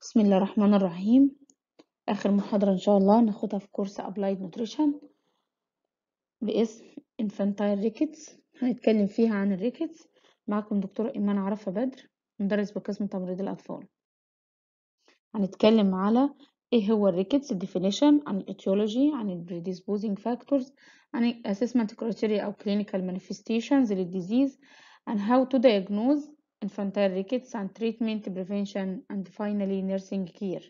بسم الله الرحمن الرحيم آخر محاضرة إن شاء الله ناخدها في كورس Applied Nutrition باسم Infantile Rickets هنتكلم فيها عن الريكتس معكم دكتورة إيمان عرفة بدر مدرس بقسم تمريض الأطفال هنتكلم على إيه هو الريكتس definition عن الاتيولوجي عن ال predisposing factors عن ال assessment criteria أو clinical manifestations للديزيز and how to diagnose infantile rickets and treatment prevention and finally nursing care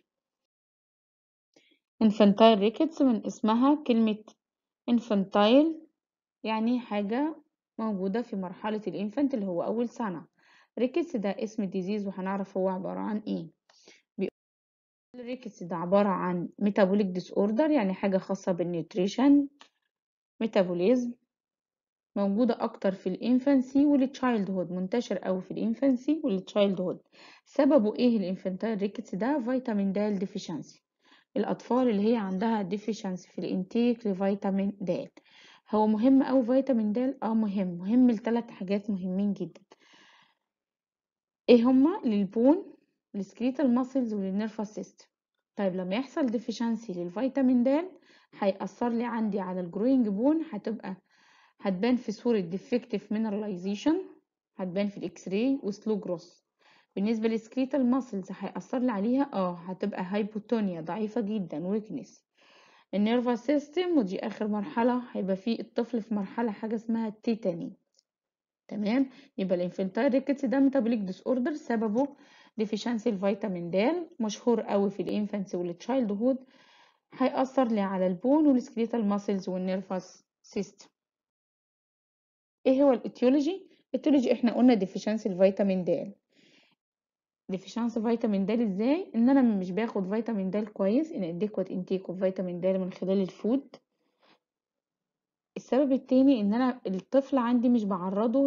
infantile rickets من اسمها كلمة infantile يعني حاجة موجودة في مرحلة الانفانت اللي هو أول سنة ريكتس ده اسم ديزيز وهنعرف هو عبارة عن ايه الريكتس ده عبارة عن metabolic disorder يعني حاجة خاصة بالنيوتريشن ميتابوليزم موجودة أكتر في الإنفانسي والتشايلد هود منتشر أوي في الإنفانسي والتشايلد هود سببه إيه الإنفانتايل ريكتس ده فيتامين د ديفيشنسي الأطفال اللي هي عندها ديفيشنسي في الإنتيك لفيتامين د هو مهم أوي فيتامين د اه مهم مهم لثلاث حاجات مهمين جدا ايه هما للبون للسكريتال ماسلز وللنيرفس سيستم طيب لما يحصل ديفيشنسي للفيتامين د هيأثر لي عندي على الجروينج بون هتبقى هتبان في صورة defective mineralization هتبان في الاكس راي وسلو جروس بالنسبة للسكريتال ماسلز هيأثر لي عليها اه هتبقى هايبوتونيا ضعيفة جدا ويكنس النيرفس سيستم ودي اخر مرحلة هيبقى فيه الطفل في مرحلة حاجة اسمها التيتاني تمام يبقى الانفنتايل ريكتس ده ميتابوليك ديس اوردر سببه ديفيشنسي الفيتامين د مشهور قوي في الانفانسي والتشايلد هود هيأثر لي على البون والسكريتال ماسلز والنيرفس سيستم ايه هو الاتيولوجي الاتيولوجي احنا قلنا ديفيشنسي الفيتامين د ديفيشنسي فيتامين د ازاي ان انا مش باخد فيتامين د كويس ان اديكوت انتيك اوف فيتامين د من خلال الفود السبب التاني ان انا الطفل عندي مش بعرضه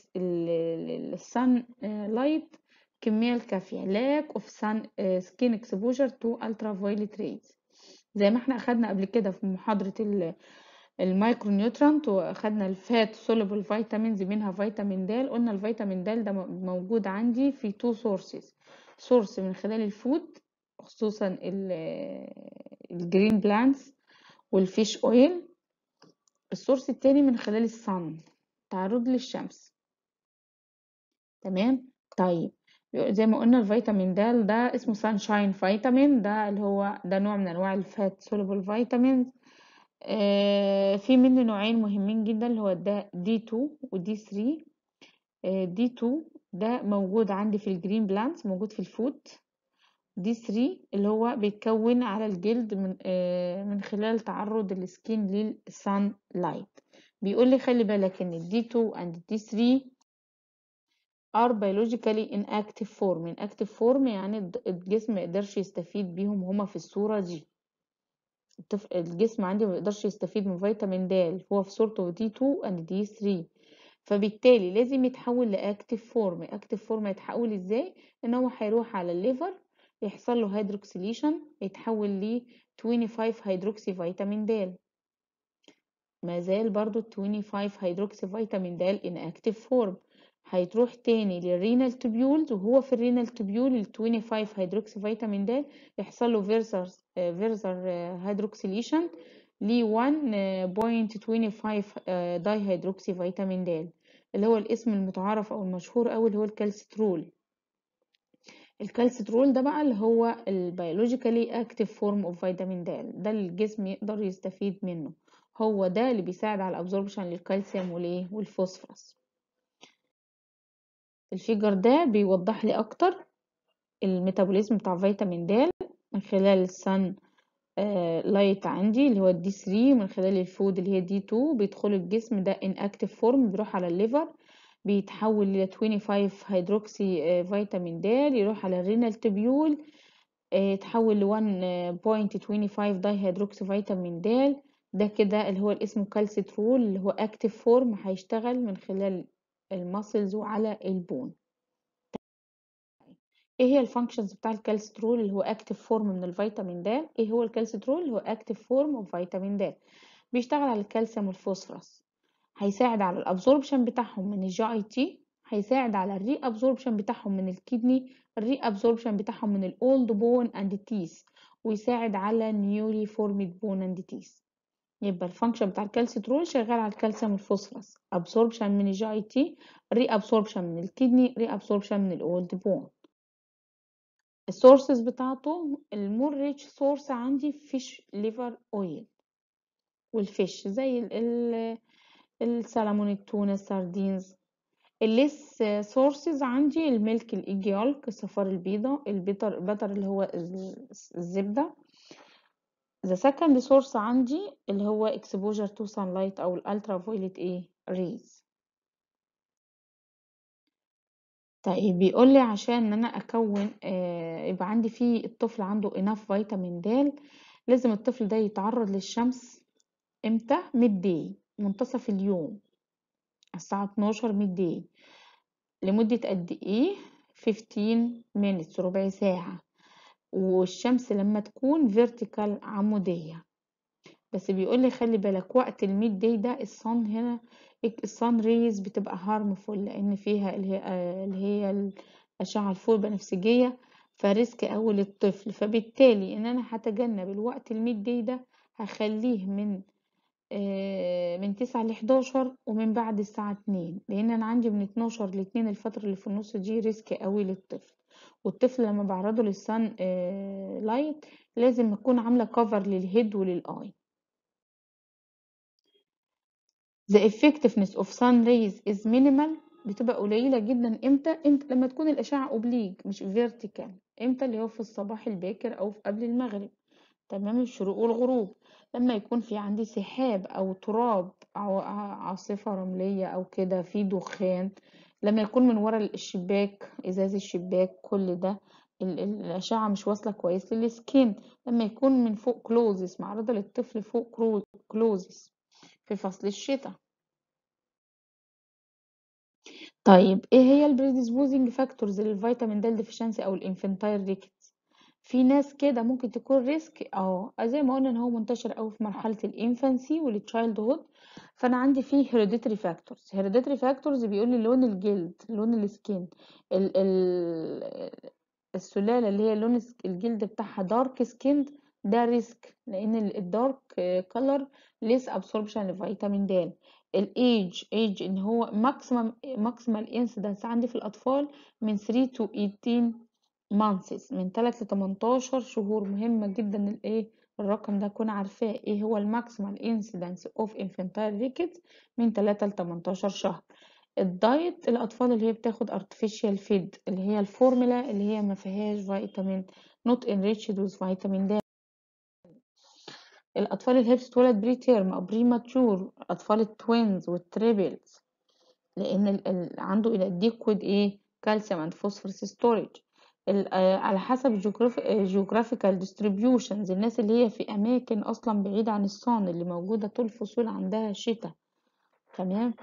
للسن لايت الكميه الكافيه lack of sun skin exposure to ultraviolet rays زي ما احنا اخدنا قبل كده في محاضره المايكرو نيوترانت واخدنا الفات سوليبل فيتامينز منها فيتامين د قلنا الفيتامين د ده موجود عندي في تو سورسز سورس من خلال الفود خصوصا الجرين بلانتس والفيش اويل السورس التاني من خلال الصن تعرض للشمس تمام طيب زي ما قلنا الفيتامين د ده اسمه سانشاين فيتامين ده اللي هو ده نوع من انواع الفات سوليبل فيتامينز آه في منه نوعين مهمين جدا اللي هو ده دي 2 ودي 3 آه دي 2 ده موجود عندي في الجرين بلانتس موجود في الفود دي 3 اللي هو بيتكون على الجلد من آه من خلال تعرض السكين للسان لايت بيقول لي خلي بالك ان الدي 2 and الدي 3 are biologically inactive form inactive form يعني الجسم ما يقدرش يستفيد بيهم هما في الصورة دي الجسم عندي ما يقدرش يستفيد من فيتامين د هو في صورته دي 2 and دي 3 فبالتالي لازم يتحول لاكتيف فورم اكتيف فورم يتحول ازاي ان هو هيروح على الليفر يحصل له هيدروكسيليشن يتحول ل 25 هيدروكسي فيتامين د ما زال برضو 25 هيدروكسي فيتامين د ان اكتيف فورم هيتروح تاني للرينال توبيولز وهو في الرينال توبيول ال 25 هيدروكسي فيتامين د يحصل له فيرسر فيرسر هيدروكسيليشن ل 1.25 داي هيدروكسي فيتامين د اللي هو الاسم المتعارف او المشهور قوي اللي هو الكالسترول الكالسترول ده بقى اللي هو البيولوجيكالي اكتيف فورم اوف فيتامين د ده اللي الجسم يقدر يستفيد منه هو ده اللي بيساعد على الابزوربشن للكالسيوم والايه والفوسفورس الفيجر ده بيوضح لي اكتر الميتابوليزم بتاع فيتامين د من خلال السن لايت عندي اللي هو الدي 3 من خلال الفود اللي هي دي 2 بيدخل الجسم ده ان اكتيف فورم بيروح على الليفر بيتحول ل 25 هيدروكسي فيتامين د يروح على الرينال تبيول يتحول ل 1.25 داي هيدروكسي فيتامين د ده كده اللي هو الاسم كالسيترول اللي هو اكتيف فورم هيشتغل من خلال الماسلز وعلى البون ايه هي الفانكشنز بتاع الكالسترول اللي هو اكتيف فورم من الفيتامين د ايه هو الكالسترول اللي هو اكتيف فورم اوف فيتامين د بيشتغل على الكالسيوم والفوسفورس هيساعد على الابزوربشن بتاعهم من الجي اي تي هيساعد على الري ابزوربشن بتاعهم من الكدني الري ابزوربشن بتاعهم من الاولد بون اند تيس ويساعد على نيولي فورمد بون اند تيس يبقى الفانكشن بتاع الكالسيترول شغال على الكالسيوم والفوسفورس ابسوربشن من الجي اي تي ري ابسوربشن من الكدني ري ابسوربشن من الاولد بون السورسز بتاعته المور ريتش سورس عندي فيش ليفر اويل والفيش زي ال ال السلمون التونة السردينز الليس سورسز عندي الملك الايج يولك الصفار البيضة البتر بتر اللي هو الزبدة the second source عندي اللي هو exposure to sunlight او الالترا فويلت ايه rays طيب بيقول لي عشان ان انا اكون آه يبقى عندي فيه الطفل عنده enough فيتامين د لازم الطفل ده يتعرض للشمس امتى midday منتصف اليوم الساعة 12 midday لمدة قد ايه 15 minutes ربع ساعة والشمس لما تكون فيرتيكال عمودية بس بيقول لي خلي بالك وقت الميد داي ده الصن هنا الصن ريز بتبقى هارمفول لان فيها اللي هي, اللي هي الاشعه الفوق بنفسجيه فريسك قوي للطفل فبالتالي ان انا هتجنب الوقت الميد داي ده هخليه من من تسعة لحداشر ومن بعد الساعة اتنين لأن أنا عندي من اتناشر لاتنين الفترة اللي في النص دي ريسك قوي للطفل والطفل لما بعرضه للسان لايت لازم أكون عاملة كفر للهيد وللآي The effectiveness of sun rays is minimal بتبقى قليلة جدا امتى امتى لما تكون الأشعة اوبليج مش فيرتيكال امتى اللي هو في الصباح الباكر أو في قبل المغرب تمام الشروق والغروب لما يكون في عندي سحاب أو تراب أو عاصفة رملية أو كده في دخان لما يكون من ورا الشباك إزاز الشباك كل ده الأشعة مش واصلة كويس للسكين لما يكون من فوق كلوزس معرضة للطفل فوق كلوزس في فصل الشتاء طيب ايه هي البريديسبوزنج فاكتورز للفيتامين د ديفيشنسي او الانفنتايل ريكتس في ناس كده ممكن تكون ريسك اه زي ما قلنا ان هو منتشر قوي في مرحله الانفانسي والتشايلد هود فانا عندي فيه هيريديتري فاكتورز هيريديتري فاكتورز بيقول لي لون الجلد لون السكين ال ال السلاله اللي هي لون الجلد بتاعها دارك سكيند ده ريسك لان الدارك كلر ليس ابسوربشن لفيتامين د الايج ايج ان هو ماكسيمم ماكسيمال انسيدنس عندي في الاطفال من 3 تو 18 مانثس من 3 ل 18 شهور مهمه جدا الايه الرقم ده اكون عارفاه ايه هو الماكسيمال انسيدنس اوف انفانتايل ريكيتس من 3 ل 18 شهر الدايت الاطفال اللي هي بتاخد artificial feed اللي هي الفورمولا اللي هي ما فيهاش فيتامين not enriched with فيتامين د الأطفال اللي هي بتتولد بري تيرم أو بري ماتشور أطفال التوينز والتريبلز لأن ال ال عنده inadequate إيه كالسيوم أند فوسفورس ستورج على حسب جيوغرافيكال ديستريبيوشنز الناس اللي هي في أماكن أصلا بعيدة عن الصن اللي موجودة طول الفصول عندها شتاء تمام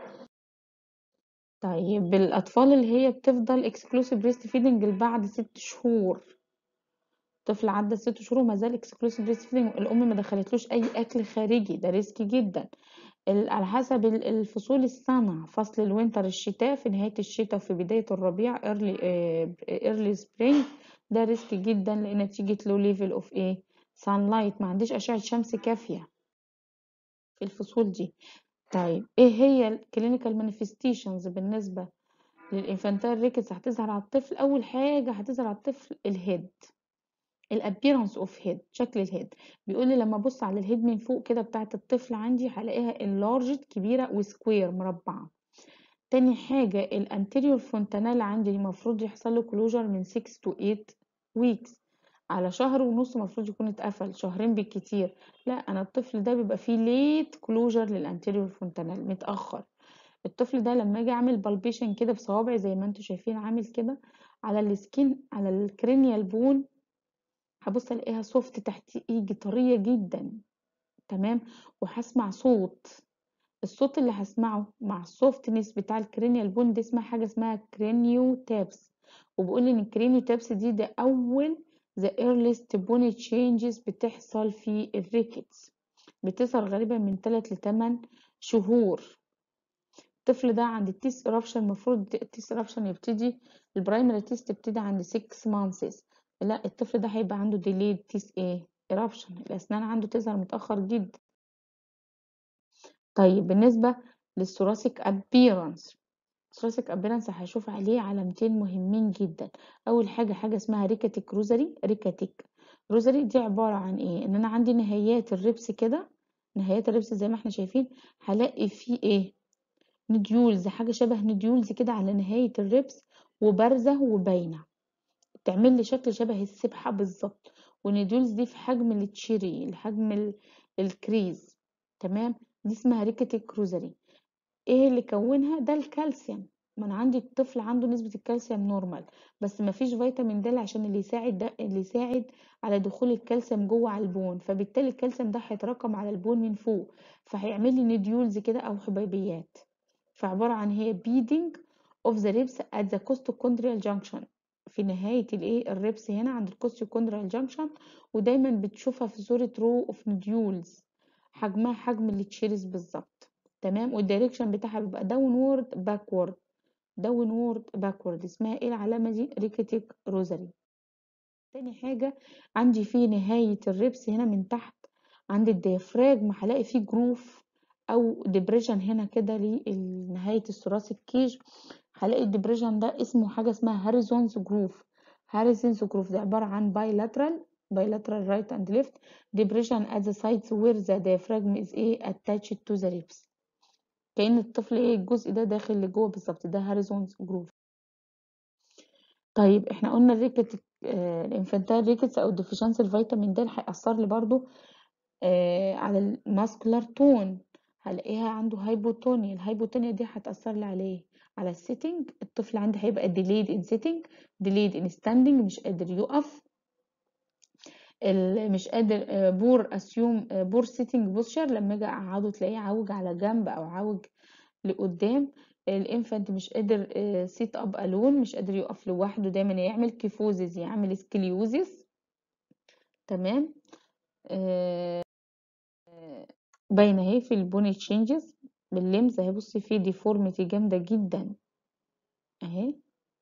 طيب الأطفال اللي هي بتفضل اكسكلوسيف بريست فيدنج لبعد ست شهور طفل عدى ست شهور وما زال اكسكلوسيف بريست فيدنج الام ما دخلتلوش اي اكل خارجي ده ريسكي جدا على حسب الفصول السنة فصل الوينتر الشتاء في نهاية الشتاء وفي بداية الربيع early, early spring ده ريسكي جدا لنتيجة لو ليفل اوف ايه sunlight ما عنديش أشعة شمس كافية في الفصول دي طيب ايه هي الكلينيكال مانيفستيشنز بالنسبة للانفانتال ريكتس هتظهر على الطفل اول حاجة هتظهر على الطفل الهيد الابيرنس اوف هيد شكل الهيد بيقول لي لما ابص على الهيد من فوق كده بتاعه الطفل عندي هلاقيها انلارجد كبيره وسكوير مربعه تاني حاجه الانتيريور فونتانيل عندي المفروض يحصل له كلوجر من 6 to 8 ويكس على شهر ونص المفروض يكون اتقفل شهرين بالكتير لا انا الطفل ده بيبقى فيه ليت كلوجر للانتيريور فونتانيل متاخر الطفل ده لما اجي اعمل بالبيشن كده بصوابعي زي ما انتم شايفين عامل كده على السكين على الكرينيال بون هبص الاقيها سوفت تحت ايدي طريه جدا تمام وهسمع صوت الصوت اللي هسمعه مع السوفتنس بتاع الكرينيال بون دي اسمها حاجه اسمها كرينيو تابس وبقول ان الكرينيو تابس دي ده اول the earliest bone changes بتحصل في الريكتس بتظهر غالبا من 3 ل 8 شهور الطفل ده عند التيس ايرابشن المفروض التيس ايرابشن يبتدي البرايمري تيست تبتدي عند 6 مانثس لا الطفل ده هيبقى عنده ديليد تيس ايه ايرابشن الاسنان عنده تظهر متاخر جدا طيب بالنسبه للثوراسيك ابيرنس الثوراسيك ابيرنس هشوف عليه علامتين مهمين جدا اول حاجه حاجه اسمها ريكاتيك روزري ريكاتيك روزري دي عباره عن ايه ان انا عندي نهايات الربس كده نهايات الربس زي ما احنا شايفين هلاقي فيه ايه نديولز حاجه شبه نديولز كده على نهايه الربس وبارزه وباينه تعمل لي شكل شبه السبحه بالظبط والنديولز دي في حجم التشيري الحجم ال- الكريز تمام دي اسمها ريكاتيك روزري ايه اللي كونها ده الكالسيوم ما انا عندي الطفل عنده نسبة الكالسيوم نورمال بس ما فيش فيتامين د عشان اللي يساعد ده اللي يساعد على دخول الكالسيوم جوه على البون فبالتالي الكالسيوم ده هيتراكم على البون من فوق فهيعمل لي نديولز كده او حبيبيات فعبارة عن هي beading of the ribs at the costochondrial junction في نهاية الايه الربس هنا عند الكوستوكوندريال جانكشن ودايما بتشوفها في صورة رو اوف نديولز حجمها حجم التشيرز بالظبط تمام والدايركشن بتاعها بيبقى داونورد باكورد داونورد باكورد اسمها ايه العلامة دي ريكيتيك روزري تاني حاجة عندي في نهاية الربس هنا من تحت عند الديافراجم هلاقي فيه جروف او ديبريشن هنا كده لنهاية الثراسي الكيج هلاقي الديبريشن ده اسمه حاجة اسمها هاريزونز جروف هاريزونز جروف ده عبارة عن bilateral bilateral right and left depression at the sites where the diaphragm is ايه attached to the ribs كأن الطفل ايه الجزء ده داخل لجوه بالظبط ده هاريزونز جروف طيب احنا قلنا الريكت آه الانفانتايل ريكتس او الديفيشنسي الفيتامين د هيأثر لي برضو آه على الماسكولار تون هلاقيها عنده هايبوتونيا الهايبوتونيا دي هتأثر لي عليه على السيتنج الطفل عندي هيبقى delayed in sitting delayed in standing مش قادر يقف ال- مش قادر بور اسيوم بور سيتنج بوستشر لما اجي اقعده تلاقيه عوج على جنب او عوج لقدام الانفانت مش قادر سيت اب الون مش قادر يقف لوحده دايما يعمل كيفوزيس يعمل سكليوزيس تمام آه، باينه اهي في البوني تشينجز باللمس اهي بصي في ديفورميتي جامده جدا اهي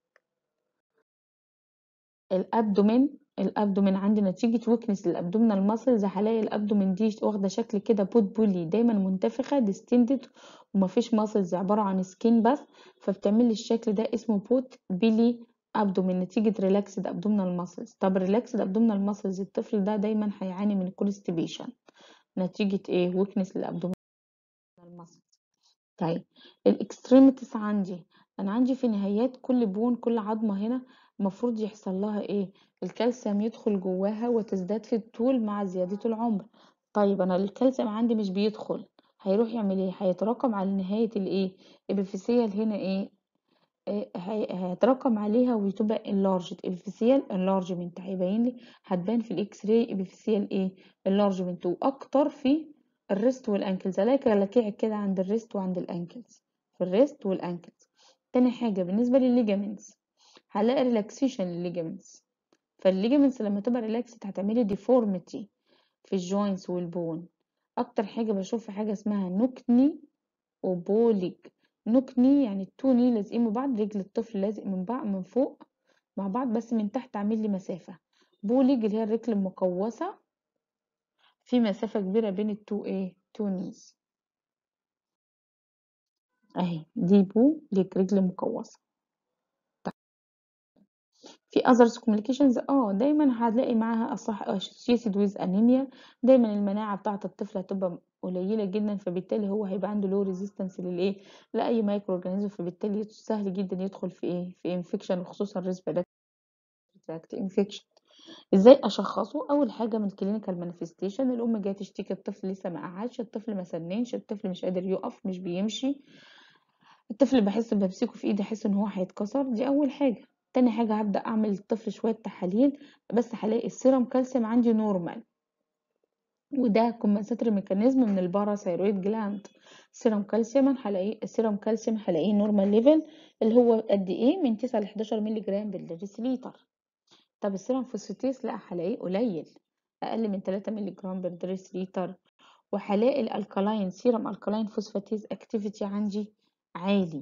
الابدومين الابدومين عندي نتيجه ويكنس للابدومينال ماسلز هلاقي الابدومين دي واخده شكل كده بوت بولي دايما منتفخه ديستندد ومفيش ماسلز عباره عن سكين بس فبتعمل لي الشكل ده اسمه بوت بيلي ابدومين نتيجه ريلاكسد ابدومينال ماسلز طب ريلاكسد ابدومينال ماسلز الطفل ده دايما هيعاني من كونستيبيشن نتيجه ايه ويكنس للابدومينال ماسلز طيب الاكستريميتيز عندي انا عندي في نهايات كل بون كل عظمه هنا المفروض يحصل لها ايه الكالسيوم يدخل جواها وتزداد في الطول مع زياده العمر طيب انا الكالسيوم عندي مش بيدخل هيروح يعمل ايه هيتراكم على نهايه الايه الابيفيسيال هنا ايه إيه، هي- هيتراكم عليها وتبقى enlarged epiphyseal enlargement هيبين لي هتبان في الاكس راي epiphyseal ايه enlargement واكتر في الريست والانكلز الاقي كلاكيع كده عند الريست وعند الانكلز في الريست والانكلز تاني حاجه بالنسبه للليجامنتس هلاقي ريلاكسيشن للليجامنتس فالليجامنتس لما تبقى ريلاكسد هتعملي ديفورميتي في الجوينتس والبون اكتر حاجه بشوف في حاجه اسمها نوكني وبوليج نوكني يعني التوني لازقين من بعض رجل الطفل لازق من بعض من فوق مع بعض بس من تحت عامل لي مسافة بوليج اللي هي الرجل المقوسة في مسافة كبيرة بين التو ايه تو نيز اهي دي بو ليك رجل مقوسة في others communications اه دايما هتلاقي معاها أصح associated with anemia دايما المناعة بتاعة الطفل هتبقى قليلة جدا فبالتالي هو هيبقى عنده low resistance للايه لأي مايكرو اورجانيزم فبالتالي سهل جدا يدخل في ايه في infection وخصوصا respiratory tract infection ازاي اشخصه اول حاجه من الكلينيكال مانيفستيشن الام جايه تشتكي الطفل لسه ما قعدش الطفل ما سننش الطفل مش قادر يقف مش بيمشي الطفل بحس بمسكه في ايدي احس ان هو هيتكسر دي اول حاجه تاني حاجه هبدا اعمل للطفل شويه تحاليل بس هلاقي السيرم كالسيوم عندي نورمال وده كومبنساتوري ميكانيزم من الباراثايرويد جلاند سيرم كالسيوم هلاقيه السيرم كالسيوم هلاقيه نورمال ليفل اللي هو قد ايه من 9 ل 11 مللي جرام بالديسيليتر طب السيرم فوسفاتيز لا هلاقيه قليل اقل من 3 مللي جرام بالديسيليتر وهلاقي الالكالاين سيرم الكالاين فوسفاتيز اكتيفيتي عندي عالي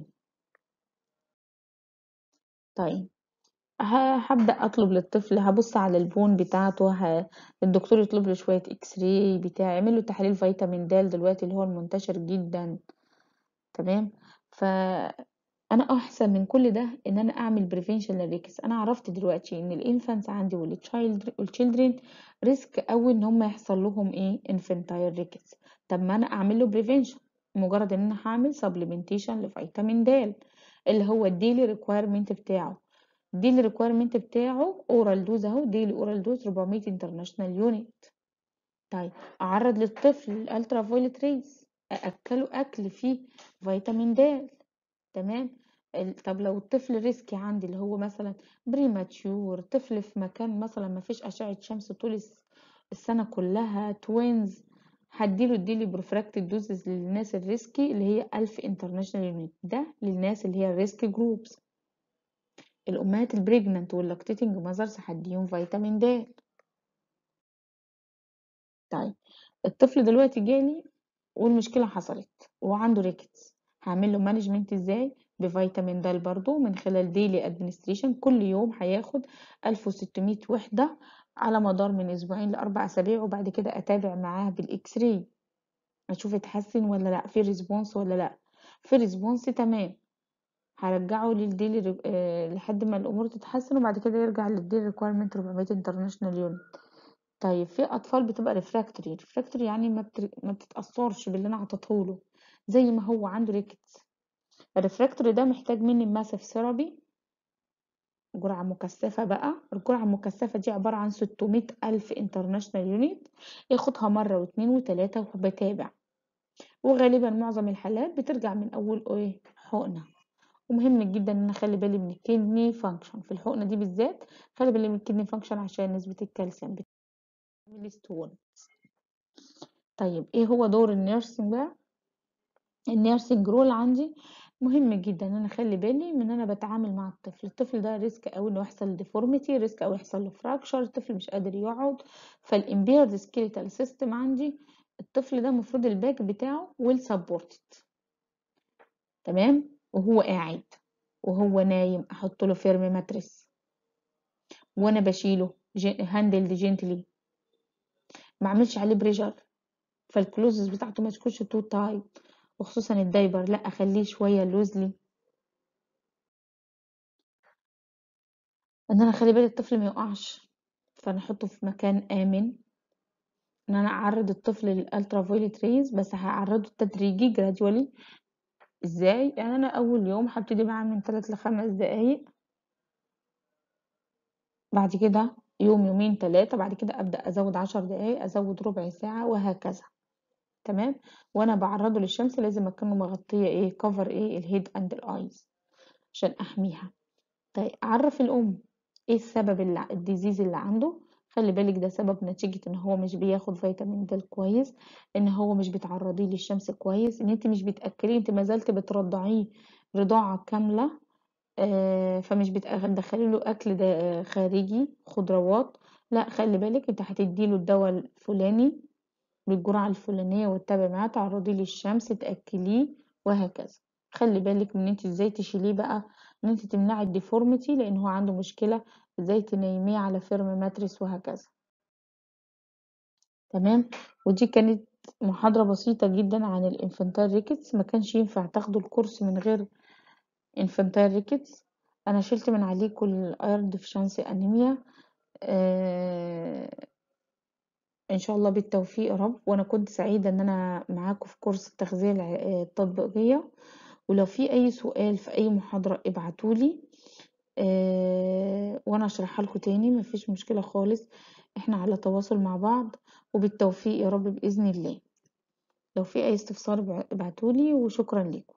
طيب ه- هبدأ أطلب للطفل هبص على البون بتاعته ه... الدكتور يطلب له شوية اكس راي بتاع يعمل له تحليل فيتامين د دلوقتي اللي هو المنتشر جدا تمام فأنا أحسن من كل ده إن أنا أعمل بريفنشن للريكس أنا عرفت دلوقتي إن الانفانتس عندي والتشايلد والchildren ريسك أوي إن هم يحصل لهم إيه infantile ريكس طب ما أنا أعمل له بريفنشن مجرد إن أنا هعمل supplementation لفيتامين د اللي هو الديلي ريكويرمنت بتاعه الديلي ريكويرمنت بتاعه اورال دوز اهو ديلي اورال دوز 400 انترناشونال يونت طيب اعرض للطفل الالترا فايولت ريز ااكله اكل فيه فيتامين د تمام ال- طب لو الطفل ريسكي عندي اللي هو مثلا بريماتيور طفل في مكان مثلا ما فيش اشعه شمس طول الس- السنه كلها توينز هديله الديلي بروفراكتد دوزز للناس الريسكي اللي هي 1000 انترناشونال يونت ده للناس اللي هي الريسكي جروبس الامهات البريجننت واللاكتيتنج ماذرز هديهم فيتامين د طيب الطفل دلوقتي جالي والمشكله حصلت وعنده ريكتس هعمل له مانجمنت ازاي بفيتامين د برضو من خلال ديلي ادمنستريشن كل يوم هياخد 1600 وحده على مدار من اسبوعين لاربع اسابيع وبعد كده اتابع معاه بالاكس راي اشوف اتحسن ولا لا في ريسبونس ولا لا في ريسبونس تمام هرجعه للديلي ري... آه لحد ما الامور تتحسن وبعد كده يرجع للديلي ريكويرمنت 400 انترناشونال يونت طيب في اطفال بتبقى ريفراكتوري ريفراكتوري يعني ما, بتر... ما بتتاثرش باللي انا عطيته زي ما هو عنده ريكتس الريفراكتوري ده محتاج مني ماسف ثيرابي جرعة مكثفة بقى الجرعة المكثفة دي عبارة عن 600 ألف انترناشونال يونت ياخدها مرة واتنين وتلاتة وبتابع وغالبا معظم الحالات بترجع من أول ايه حقنة ومهم جدا ان انا اخلي بالي من الكدني فانكشن في الحقنه دي بالذات خلي بالي من الكدني فانكشن عشان نسبه الكالسيوم بتعمل ستون طيب ايه هو دور النيرسينج بقى النيرسينج رول عندي مهم جدا ان انا اخلي بالي من ان انا بتعامل مع الطفل الطفل ده ريسك او انه يحصل ديفورميتي ريسك او يحصل له فراكشر الطفل مش قادر يقعد فالامبيرد سكيليتال سيستم عندي الطفل ده المفروض الباك بتاعه ويل سبورتد تمام وهو قاعد وهو نايم احط له فيرم ماتريس وانا بشيله هاندلد جنتلي ما اعملش عليه بريشر فالكلوزز بتاعته ما تكونش تو تايت وخصوصا الدايبر لا اخليه شويه لوزلي ان انا اخلي بالي الطفل ما يقعش فانا احطه في مكان امن ان انا اعرض الطفل للالترا فايوليت ريز بس هعرضه تدريجي جرادولي ازاي يعني انا اول يوم هبتدي معاه من 3 لخمس دقايق بعد كده يوم يومين ثلاثة بعد كده ابدا ازود عشر دقايق ازود ربع ساعة وهكذا تمام وانا بعرضه للشمس لازم اكون مغطية ايه كفر ايه الهيد اند الايز عشان احميها طيب اعرف الام ايه السبب اللي الديزيز اللي عنده خلي بالك ده سبب نتيجة ان هو مش بياخد فيتامين د كويس ان هو مش بتعرضيه للشمس كويس ان انت مش بتاكليه انت ما زلت بترضعيه رضاعة كاملة آه فمش بتدخلي له اكل ده خارجي خضروات لا خلي بالك انت هتديله الدواء الفلاني بالجرعة الفلانية وتتابعي معاه تعرضيه للشمس تاكليه وهكذا خلي بالك من انت ازاي تشيليه بقى ان انت تمنعي الديفورميتي لان هو عنده مشكلة ازاي تنيميه على فيرم ماتريس وهكذا تمام ودي كانت محاضرة بسيطة جدا عن الانفانتايل ريكتس ما كانش ينفع تاخدوا الكورس من غير انفانتايل ريكتس انا شلت من عليكم الايرن ديفشنسي انيميا آه ان شاء الله بالتوفيق يا رب وانا كنت سعيدة ان انا معاكم في كورس التغذية التطبيقية ولو في اي سؤال في اي محاضرة ابعتولي آه وانا اشرحها لكم تاني مفيش مشكلة خالص احنا على تواصل مع بعض وبالتوفيق يا رب بإذن الله لو في اي استفسار ابعتولي وشكرا لكم